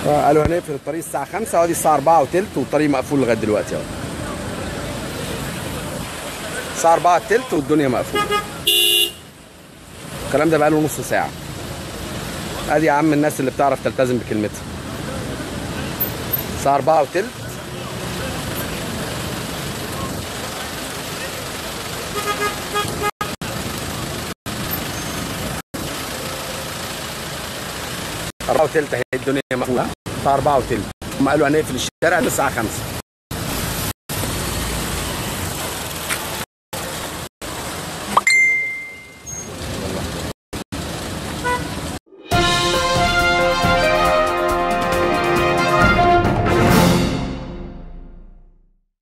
قالوا هنقفل الطريق الساعة 5 وادي الساعة 4 وتلت والطريق مقفول لغاية دلوقتي اهو الساعة 4 وتلت والدنيا مقفولة الكلام ده بقاله نص ساعة ادي يا عم الناس اللي بتعرف تلتزم بكلمتها الساعة 4 وتلت أربعة وتلت اهي الدنيا مقفولة الساعة أربعة وتلت هم قالوا هنقفل الشارع للساعة خمسة